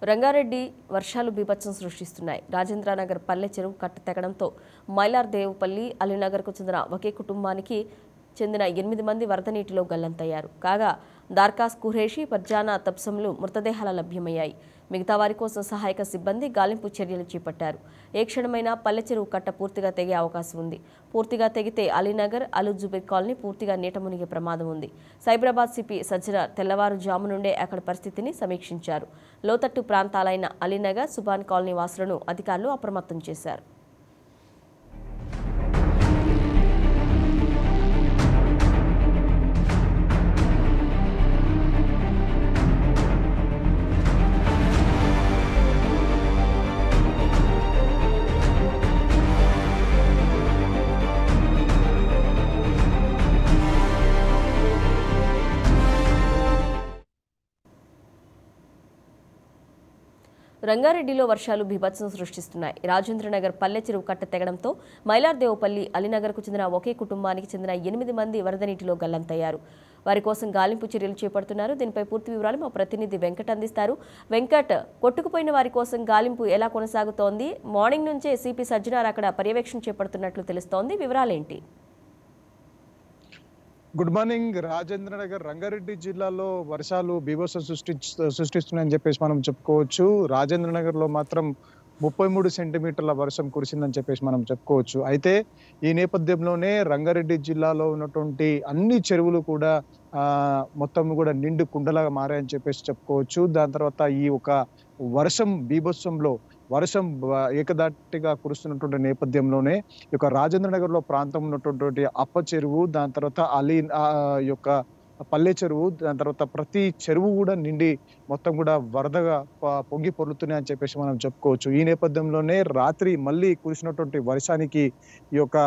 రంగారెడ్డి వర్షాలు బీభత్సం సృష్టిస్తున్నాయి రాజేంద్రనగర్ పల్లె చెరువు కట్ట తెగడంతో మైలార్ దేవుపల్లి అలీనగర్కు చెందిన ఒకే కుటుంబానికి చెందిన ఎనిమిది మంది వరద నీటిలో గల్లంతయ్యారు కాగా దార్కాస్ కురేషి పర్జానా తప్సంలు మృతదేహాల లభ్యమయ్యాయి మిగతా వారి కోసం సహాయక సిబ్బంది గాలింపు చర్యలు చేపట్టారు ఏ క్షణమైనా పల్లె చెరువు కట్ట పూర్తిగా తెగే అవకాశం ఉంది పూర్తిగా తెగితే అలీనగర్ అలు జుబేర్ కాలనీ పూర్తిగా నీట మునిగే ప్రమాదం ఉంది సైబరాబాద్ సిపి సజ్జన తెల్లవారుజాము నుండే అక్కడ పరిస్థితిని సమీక్షించారు లోతట్టు ప్రాంతాలైన అలీనగర్ సుబాన్ కాలనీ వాసులను అధికారులు అప్రమత్తం చేశారు రంగారెడ్డిలో వర్షాలు బీభత్సం సృష్టిస్తున్నాయి రాజేంద్రనగర్ పల్లె చెరువు కట్ట తెగడంతో మైలార్దేవపల్లి అలీనగర్కు చెందిన ఒకే కుటుంబానికి చెందిన ఎనిమిది మంది వరద నీటిలో గల్లంతయ్యారు వారి కోసం గాలింపు చర్యలు చేపడుతున్నారు దీనిపై పూర్తి వివరాలు మా ప్రతినిధి వెంకట్ అందిస్తారు వెంకట్ కొట్టుకుపోయిన వారి కోసం గాలింపు ఎలా కొనసాగుతోంది మార్నింగ్ నుంచే సిపి సజ్జనార్ అక్కడ పర్యవేక్షణ చేపడుతున్నట్లు తెలుస్తోంది వివరాలేంటి గుడ్ మార్నింగ్ రాజేంద్ర నగర్ రంగారెడ్డి జిల్లాలో వర్షాలు బీభత్సం సృష్టి సృష్టిస్తున్నాయని చెప్పేసి మనం చెప్పుకోవచ్చు రాజేంద్ర నగర్ లో మాత్రం ముప్పై మూడు సెంటీమీటర్ల వర్షం కురిసిందని చెప్పేసి మనం చెప్పుకోవచ్చు అయితే ఈ నేపథ్యంలోనే రంగారెడ్డి జిల్లాలో ఉన్నటువంటి అన్ని చెరువులు కూడా ఆ మొత్తం కూడా నిండు కుండలాగా మారాయని చెప్పేసి చెప్పుకోవచ్చు దాని తర్వాత ఈ ఒక వర్షం బీభత్సంలో వర్షం బ- ఏకదాటిగా కురుస్తున్నటువంటి నేపథ్యంలోనే ఈ యొక్క రాజేంద్ర నగర్ లో ప్రాంతం ఉన్నటువంటి అప్ప చెరువు దాని తర్వాత అలీ ఆ యొక్క పల్లె చెరువు దాని తర్వాత ప్రతి చెరువు కూడా నిండి మొత్తం కూడా వరదగా ప- పొంగి పొర్లుతున్నాయి అని చెప్పేసి మనం చెప్పుకోవచ్చు ఈ నేపథ్యంలోనే రాత్రి మళ్ళీ కురిసినటువంటి వర్షానికి ఈ యొక్క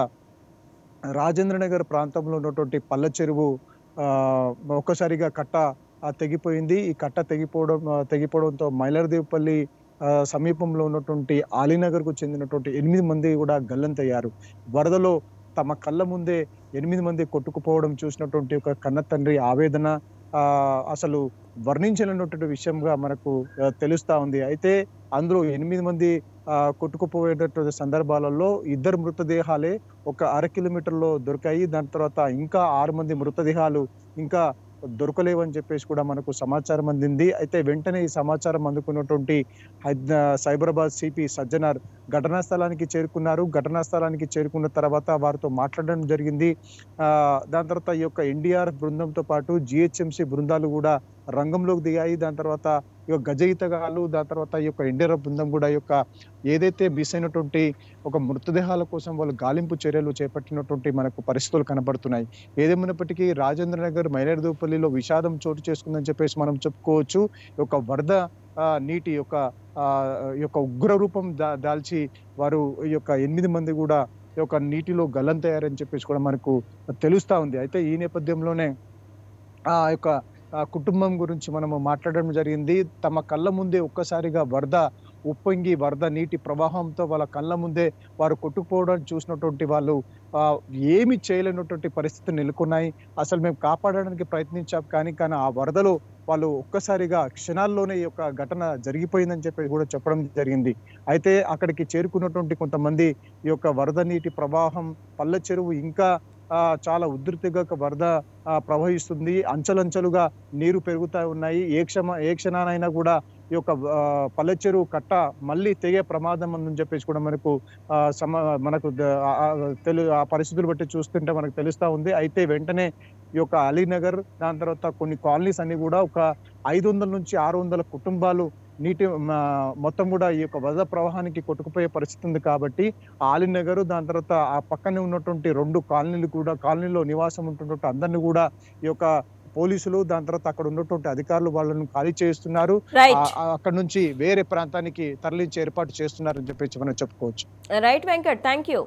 రాజేంద్ర నగర్ ప్రాంతంలో ఉన్నటువంటి పల్లె చెరువు ఆ ఒక్కసారిగా కట్ట ఆ, తెగిపోయింది ఈ కట్ట తెగిపోవడం ఆ, తెగిపోవడంతో మైలర్దేవపల్లి ఆ, సమీపంలో ఉన్నటువంటి ఆలీనగర్ కు చెందినటువంటి ఎనిమిది మంది కూడా గల్లంతయ్యారు వరదలో తమ కళ్ళ ముందే ఎనిమిది మంది కొట్టుకుపోవడం చూసినటువంటి ఒక కన్న తండ్రి ఆవేదన ఆ అసలు వర్ణించలేనటువంటి విషయంగా మనకు ఆ, తెలుస్తా ఉంది అయితే అందులో ఎనిమిది మంది ఆ, కొట్టుకుపోయేటటువంటి సందర్భాలలో ఇద్దరు మృతదేహాలే ఒక అర కిలోమీటర్లో దొరికాయి దాని తర్వాత ఇంకా ఆరు మంది మృతదేహాలు ఇంకా దొరకలేవని చెప్పేసి కూడా మనకు సమాచారం అందింది అయితే వెంటనే ఈ సమాచారం అందుకున్నటువంటి హైద సైబరాబాద్ సిపి సజ్జనార్ ఘటనా స్థలానికి చేరుకున్నారు ఘటనా స్థలానికి చేరుకున్న తర్వాత వారితో మాట్లాడడం జరిగింది ఆ దాని తర్వాత ఈ యొక్క ఎన్డీఆర్ బృందంతో పాటు జిహెచ్ఎంసి బృందాలు కూడా రంగంలోకి దిగాయి దాని తర్వాత ఈ యొక్క గజ ఈతగాళ్ళు దాని తర్వాత ఈ యొక్క ఎన్డీఆర్ బృందం కూడా ఈ యొక్క ఏదైతే మిస్ అయినటువంటి ఒక మృతదేహాల కోసం వాళ్ళు గాలింపు చర్యలు చేపట్టినటువంటి మనకు పరిస్థితులు కనబడుతున్నాయి ఏదేమైనప్పటికీ రాజేంద్ర నగర్ మైలార్దేవపల్లిలో విషాదం చోటు చేసుకుందని చెప్పేసి మనం చెప్పుకోవచ్చు ఈ యొక్క వరద ఆ, నీటి యొక్క ఆ ఈ యొక్క ఉగ్ర రూపం దా- దాల్చి వారు ఈ యొక్క ఎనిమిది మంది కూడా ఈ యొక్క నీటిలో గల్లంతయ్యారని చెప్పేసి కూడా మనకు తెలుస్తా ఉంది అయితే ఈ నేపథ్యంలోనే ఆ యొక్క ఆ కుటుంబం గురించి మనము మాట్లాడడం జరిగింది తమ కళ్ళ ముందే ఒక్కసారిగా వరద ఉప్పొంగి వరద నీటి ప్రవాహంతో వాళ్ళ కళ్ళ ముందే వారు కొట్టుకుపోవడం చూసినటువంటి వాళ్ళు ఆ ఏమి చేయలేనటువంటి పరిస్థితులు నెలకొన్నాయి అసలు మేము కాపాడడానికి ప్రయత్నించాం కానీ కానీ ఆ వరదలో వాళ్ళు ఒక్కసారిగా క్షణాల్లోనే ఈ యొక్క ఘటన జరిగిపోయిందని చెప్పి కూడా చెప్పడం జరిగింది అయితే అక్కడికి చేరుకున్నటువంటి కొంతమంది ఈ యొక్క వరద నీటి ప్రవాహం పల్లె చెరువు ఇంకా ఆ, చాలా ఉధృతిగా ఒక వరద ఆ, ప్రవహిస్తుంది అంచెలంచెలుగా నీరు పెరుగుతా ఉన్నాయి ఏ క్షమ ఏ క్షణానైనా కూడా ఈ యొక్క ఆ, పల్లె చెరువు కట్ట మళ్ళీ తెగే ప్రమాదం ఉందని చెప్పేసి కూడా మనకు ఆ, సమ మనకు ద- ఆ- ఆ తెలు ఆ పరిస్థితులు బట్టి చూస్తుంటే మనకు తెలుస్తా ఉంది అయితే వెంటనే ఈ యొక్క అలీనగర్ దాని తర్వాత కొన్ని కాలనీస్ అన్ని కూడా ఒక ఐదు వందల నుంచి ఆరు వందల కుటుంబాలు నీటి మ- మొత్తం కూడా ఈ యొక్క వరద ప్రవాహానికి కొట్టుకుపోయే పరిస్థితి ఉంది కాబట్టి ఆలినగర్ దాని తర్వాత ఆ పక్కనే ఉన్నటువంటి రెండు కాలనీలు కూడా కాలనీలో నివాసం ఉంటున్నటువంటి అందరిని కూడా ఈ యొక్క పోలీసులు దాని తర్వాత అక్కడ ఉన్నటువంటి అధికారులు వాళ్ళను ఖాళీ చేస్తున్నారు రైట్ ఆ- ఆ- అక్కడ నుంచి వేరే ప్రాంతానికి తరలించే ఏర్పాటు చేస్తున్నారని చెప్పేసి మనం చెప్పుకోవచ్చు right Venkat thank you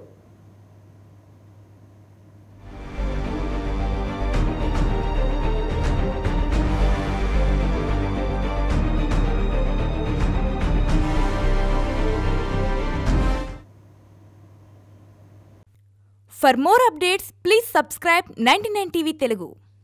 For more updates, please subscribe 99 TV Telugu.